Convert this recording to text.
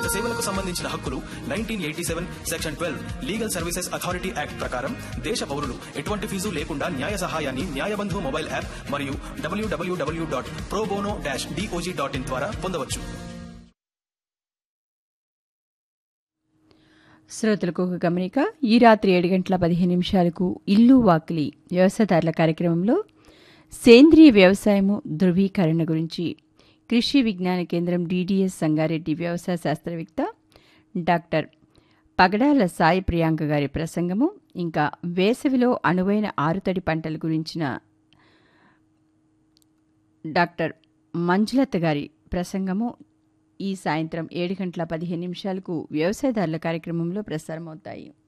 వ్యక్తిగత సేవలకు సంబంధించిన హక్కులు nineteen eighty seven section twelve legal services authority act ప్రకారం దేశ పౌరులు ఎటువంటి ఫీజు లేకుండా న్యాయ సహాయాన్ని న్యాయబంధు మొబైల్ యాప్ మరియు WWW dot pro bono dash DOJ dot in ద్వారా పొందవచ్చు శ్రోతలకు ఒక గమనిక ఈ రాత్రి ఏడు గంటల పదిహేను నిమిషాలకు ఇల్లు వాకిలి వ్యవసాయదారుల కార్యక్రమంలో సేంద్రియ వ్యవసాయము ధృవీకరణ గురించి కృషి విజ్ఞాన కేంద్రం డీడీఎస్ సంగారెడ్డి వ్యవసాయ శాస్త్రవేత్త డాక్టర్ పగడాల సాయి ప్రియాంక గారి ప్రసంగము ఇంకా వేసవిలో అనువైన ఆరుతడి పంటల గురించిన డాక్టర్ మంజులత గారి ప్రసంగము ఈ సాయంత్రం ఏడు గంటల పదిహేను నిమిషాలకు వ్యవసాయదారుల కార్యక్రమంలో ప్రసారమవుతాయి